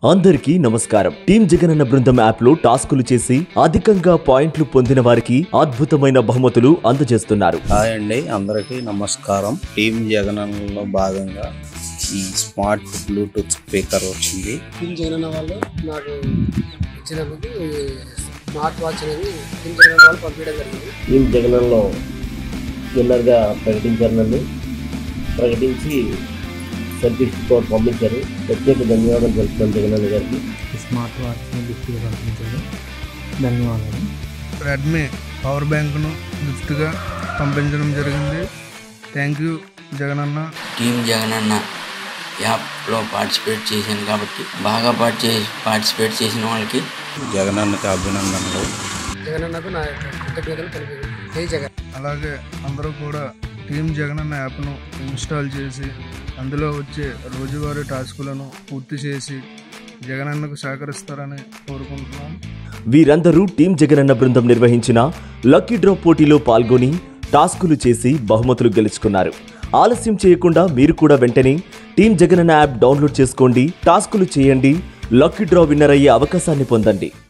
అందరికీ నమస్కారం టీం జగనన్న బృందం యాప్ లో టాస్కులు చేసి అధికంగా పాయింట్లు పొందిన వారికి అద్భుతమైన బహుమతులు అందజేస్తున్నారు హాయ్ అండి అందరికీ నమస్కారం టీమ్ జగనన్నలో భాగంగా ఈ స్మార్ట్ బ్లూటూత్ స్పీకర్ వచ్చింది టీమ్ జగన్ వాళ్ళు నాకు ఇచ్చినందుకు ఈ స్మార్ట్ వాచ్ అనేది టీమ్ జగన్ వాళ్ళు పంపించడం జరిగింది టీం జగనంలో విన్నర్గా ప్రకటించారు నన్ను ప్రకటించి సర్టిఫికేట్ పంపించారు ప్రత్యేక ధన్యవాదాలు తెలుపుతాను జగనన్న గారికి స్మార్ట్ వాచ్ని గిఫ్ట్గా పంపించారు ధన్యవాదాలు రెడ్మీ పవర్ బ్యాంక్ను గిఫ్ట్గా పంపించడం జరిగింది thank you Jagananna team Jagananna యాప్లో పార్టిసిపేట్ చేశాను కాబట్టి బాగా పార్టి పార్టిసిపేట్ చేసిన వాళ్ళకి జగనన్నకి అభినందనలు జగనన్నకు నా యొక్క కృతజ్ఞతలు తెలిపారు జై జగన్ అలాగే అందరూ కూడా టీమ్ జగనన్న యాప్ను ఇన్స్టాల్ చేసి అందులో వచ్చే రోజువారీ టాస్కులను పూర్తి చేసి జగనన్నకు సహకరిస్తారని కోరుకుంటున్నాం వీరందరూ టీం జగనన్న బృందం నిర్వహించిన లక్కీ డ్రా పోటీలో పాల్గొని టాస్కులు చేసి బహుమతులు గెలుచుకున్నారు ఆలస్యం చేయకుండా మీరు కూడా వెంటనే టీం జగనన్న యాప్ డౌన్లోడ్ చేసుకోండి టాస్కులు చేయండి లక్కీ డ్రా విన్నర్ అయ్యే అవకాశాన్ని పొందండి